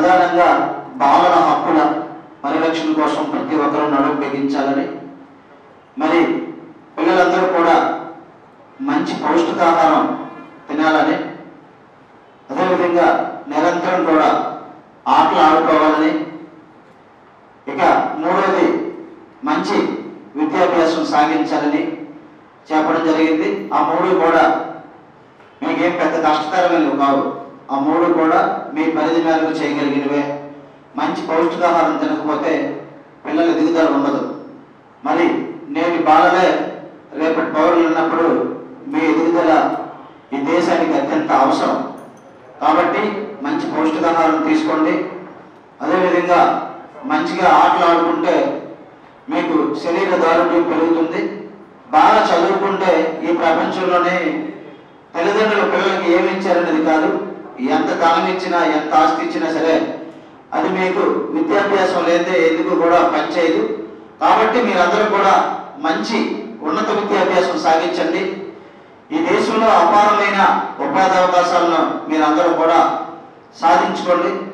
ప్రధానంగా బాలల హక్కుల పరిరక్షణ కోసం ప్రతి ఒక్కరూ నడుము బిగించాలని మరి పిల్లలందరూ కూడా మంచి పౌష్టికాహారం తినాలని అదేవిధంగా నిరంతరం కూడా ఆటలు ఆడుకోవాలని ఇక మూడోది మంచి విద్యాభ్యాసం సాగించాలని చెప్పడం జరిగింది ఆ మూడు కూడా మీకేం పెద్ద కష్టతరమైనవి కావు ఆ మూడు కూడా మీ పరిధి మేరకు చేయగలిగినవే మంచి పౌష్టికాహారం తినకపోతే పిల్లల ఎదుగుదల ఉండదు మరి నేటి బాలలే రేపటి పౌరులు ఉన్నప్పుడు మీ ఎదుగుదల ఈ దేశానికి అత్యంత అవసరం కాబట్టి మంచి పౌష్టికాహారం తీసుకోండి అదేవిధంగా మంచిగా ఆటలు ఆడుకుంటే మీకు శరీర దారుణ్యం పెరుగుతుంది బాగా చదువుకుంటే ఈ ప్రపంచంలోనే తల్లిదండ్రులు పిల్లలకి ఏమి ఇచ్చారనేది కాదు ఎంత ధనం ఇచ్చినా ఎంత ఆస్తి ఇచ్చినా సరే అది మీకు విద్యాభ్యాసం లేదే ఎందుకు కూడా పనిచేయదు కాబట్టి మీరందరూ కూడా మంచి ఉన్నత విద్యాభ్యాసం సాగించండి ఈ దేశంలో అపారమైన ఉపాధి అవకాశాలను మీరందరూ కూడా సాధించుకోండి